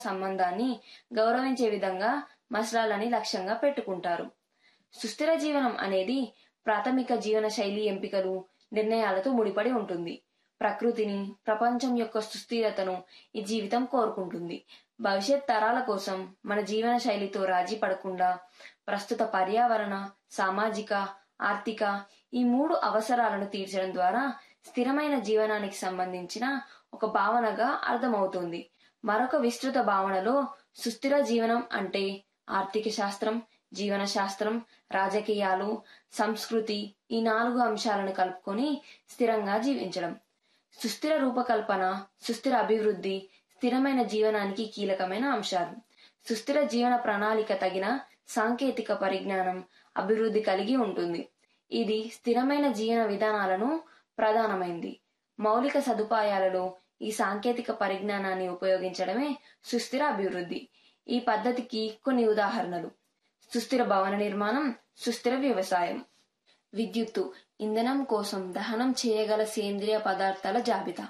సంబంధాన్ని గౌరవించే విధంగా మసలాలని లక్ష్యంగా పెట్టుకుంటారు సుస్థిర జీవనం అనేది ప్రాథమిక జీవన శైలి ఎంపికలు నిర్ణయాలతో ముడిపడి ఉంటుంది ప్రకృతిని ప్రపంచం యొక్క సుస్థిరతను ఈ జీవితం కోరుకుంటుంది భవిష్యత్ తరాల కోసం మన జీవన శైలితో రాజీ పడకుండా ప్రస్తుత పర్యావరణ సామాజిక ఆర్థిక ఈ మూడు అవసరాలను తీర్చడం ద్వారా స్థిరమైన జీవనానికి సంబంధించిన ఒక భావనగా అర్థమవుతుంది మరొక విస్తృత భావనలో సుస్థిర జీవనం అంటే ఆర్థిక శాస్త్రం జీవన శాస్త్రం రాజకీయాలు సంస్కృతి ఈ నాలుగు అంశాలను కలుపుకొని స్థిరంగా జీవించడం సుస్థిర రూపకల్పన సుస్థిర అభివృద్ధి స్థిరమైన జీవనానికి కీలకమైన అంశాలు సుస్థిర జీవన ప్రణాళిక తగిన సాంకేతిక పరిజ్ఞానం అభివృద్ధి కలిగి ఉంటుంది ఇది స్థిరమైన జీవన విధానాలను ప్రధానమైంది మౌలిక సదుపాయాలలో ఈ సాంకేతిక పరిజ్ఞానాన్ని ఉపయోగించడమే సుస్థిర అభివృద్ధి ఈ పద్ధతికి కొన్ని ఉదాహరణలు సుస్థిర భవన నిర్మాణం సుస్థిర వ్యవసాయం విద్యుత్తు ఇంధనం కోసం దహనం చేయగల సేంద్రియ పదార్థాల జాబితా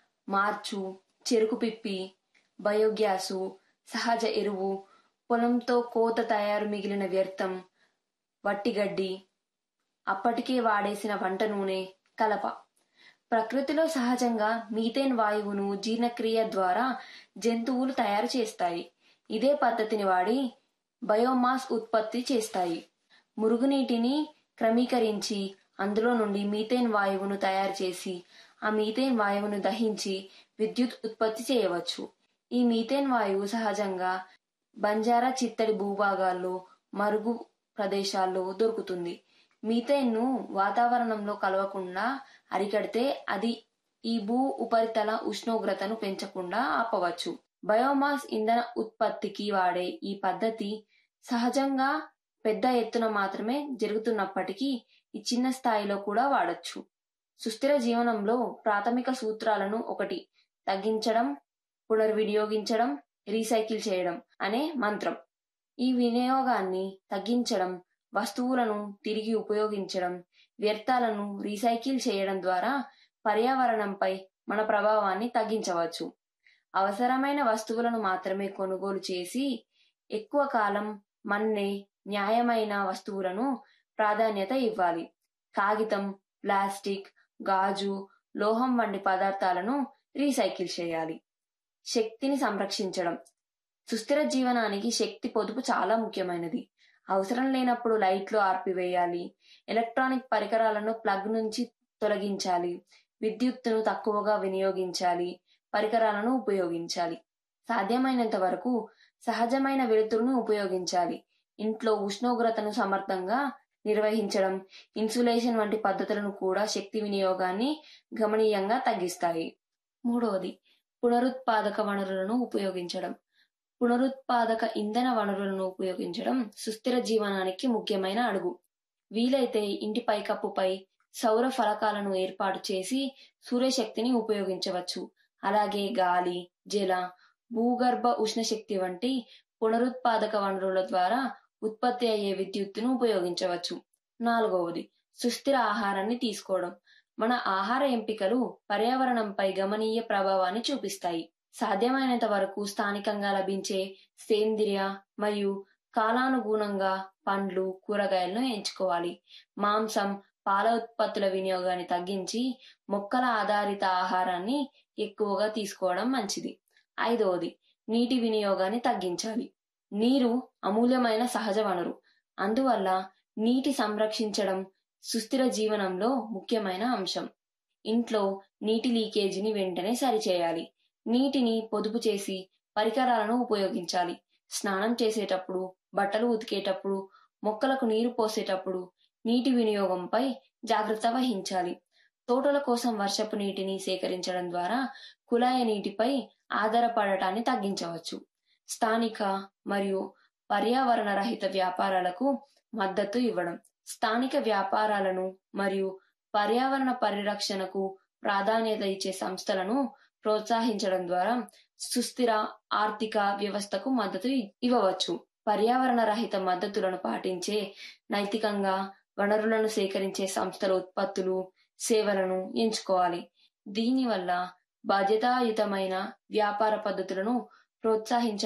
మార్చు చెరుకు పిప్పి బయోగ్యాసు సహజ ఎరువు పొలంతో కోత తయారు మిగిలిన వ్యర్థం వట్టిగడ్డి అప్పటికే వాడేసిన వంట నూనె కలప ప్రకృతిలో సహజంగా మీథేన్ వాయువును జీర్ణక్రియ ద్వారా జంతువులు తయారు చేస్తాయి ఇదే పద్ధతిని వాడి బయోమాస్ ఉత్పత్తి చేస్తాయి మురుగునీటిని క్రమీకరించి అందులో నుండి మీథేన్ వాయువును తయారు చేసి ఆ మీథేన్ వాయువును దహించి విద్యుత్ ఉత్పత్తి చేయవచ్చు ఈ మీథేన్ వాయువు సహజంగా బంజారా చిత్తడి భూభాగాల్లో మరుగు ప్రదేశాల్లో దొరుకుతుంది మీథేన్ ను వాతావరణంలో కలవకుండా అరికడితే అది ఈ భూ ఉపరితల ఉష్ణోగ్రతను పెంచకుండా ఆపవచ్చు బయోమాస్ ఇంధన ఉత్పత్తికి వాడే ఈ పద్ధతి సహజంగా పెద్ద ఎత్తున మాత్రమే జరుగుతున్నప్పటికీ ఈ చిన్న స్థాయిలో కూడా వాడొచ్చు సుస్థిర జీవనంలో ప్రాథమిక సూత్రాలను ఒకటి తగ్గించడం పునర్వినియోగించడం రీసైకిల్ చేయడం అనే మంత్రం ఈ వినియోగాన్ని తగ్గించడం వస్తువులను తిరిగి ఉపయోగించడం వ్యర్థాలను రీసైకిల్ చేయడం ద్వారా పర్యావరణంపై మన ప్రభావాన్ని తగ్గించవచ్చు అవసరమైన వస్తువులను మాత్రమే కొనుగోలు చేసి ఎక్కువ కాలం మన్నే న్యాయమైన వస్తువులను ప్రాధాన్యత ఇవ్వాలి కాగితం ప్లాస్టిక్ గాజు లోహం వంటి పదార్థాలను రీసైకిల్ చేయాలి శక్తిని సంరక్షించడం సుస్థిర జీవనానికి శక్తి పొదుపు చాలా ముఖ్యమైనది అవసరం లేనప్పుడు లైట్లు ఆర్పివేయాలి ఎలక్ట్రానిక్ పరికరాలను ప్లగ్ నుంచి తొలగించాలి విద్యుత్తును తక్కువగా వినియోగించాలి పరికరాలను ఉపయోగించాలి సాధ్యమైనంత వరకు సహజమైన వెలుతురును ఉపయోగించాలి ఇంట్లో ఉష్ణోగ్రతను సమర్థంగా నిర్వహించడం ఇన్సులేషన్ వంటి పద్ధతులను కూడా శక్తి వినియోగాన్ని గమనీయంగా తగ్గిస్తాయి మూడవది పునరుత్పాదక వనరులను ఉపయోగించడం పునరుత్పాదక ఇంధన వనరులను ఉపయోగించడం సుస్థిర జీవనానికి ముఖ్యమైన అడుగు వీలైతే ఇంటి పైకప్పుపై సౌర ఫలకాలను ఏర్పాటు చేసి సూర్యశక్తిని ఉపయోగించవచ్చు అలాగే గాలి జల భూగర్భ ఉష్ణశక్తి వంటి పునరుత్పాదక వనరుల ద్వారా ఉత్పత్తి అయ్యే విద్యుత్తును ఉపయోగించవచ్చు నాలుగవది సుస్థిర ఆహారాన్ని తీసుకోవడం మన ఆహార ఎంపికలు పర్యావరణంపై గమనీయ ప్రభావాన్ని చూపిస్తాయి సాధ్యమైనంత వరకు స్థానికంగా లభించే సేంద్రియ మరియు కాలానుగుణంగా పండ్లు కూరగాయలను ఎంచుకోవాలి మాంసం పాల ఉత్పత్తుల వినియోగాన్ని తగ్గించి మొక్కల ఆధారిత ఆహారాన్ని ఎక్కువగా తీసుకోవడం మంచిది ఐదవది నీటి వినియోగాన్ని తగ్గించాలి నీరు అమూల్యమైన సహజ వనరు అందువల్ల నీటి సంరక్షించడం సుస్థిర జీవనంలో ముఖ్యమైన అంశం ఇంట్లో నీటి లీకేజీని వెంటనే సరిచేయాలి నీటిని పొదుపు చేసి పరికరాలను ఉపయోగించాలి స్నానం చేసేటప్పుడు బట్టలు ఉతికేటప్పుడు మొక్కలకు నీరు పోసేటప్పుడు నీటి వినియోగంపై జాగ్రత్త వహించాలి తోటల కోసం వర్షపు నీటిని సేకరించడం ద్వారా కుళాయి నీటిపై ఆధారపడటాన్ని తగ్గించవచ్చు స్థానిక మరియు పర్యావరణ రహిత వ్యాపారాలకు మద్దతు ఇవ్వడం స్థానిక వ్యాపారాలను మరియు పర్యావరణ పరిరక్షణకు ప్రాధాన్యత ఇచ్చే సంస్థలను ప్రోత్సహించడం ద్వారా సుస్థిర ఆర్థిక వ్యవస్థకు మద్దతు ఇవ్వవచ్చు పర్యావరణ రహిత మద్దతులను పాటించే నైతికంగా వనరులను సేకరించే సంస్థల ఉత్పత్తులు సేవలను ఎంచుకోవాలి దీనివల్ల బాధ్యతాయుతమైన వ్యాపార పద్ధతులను ప్రోత్సహించడం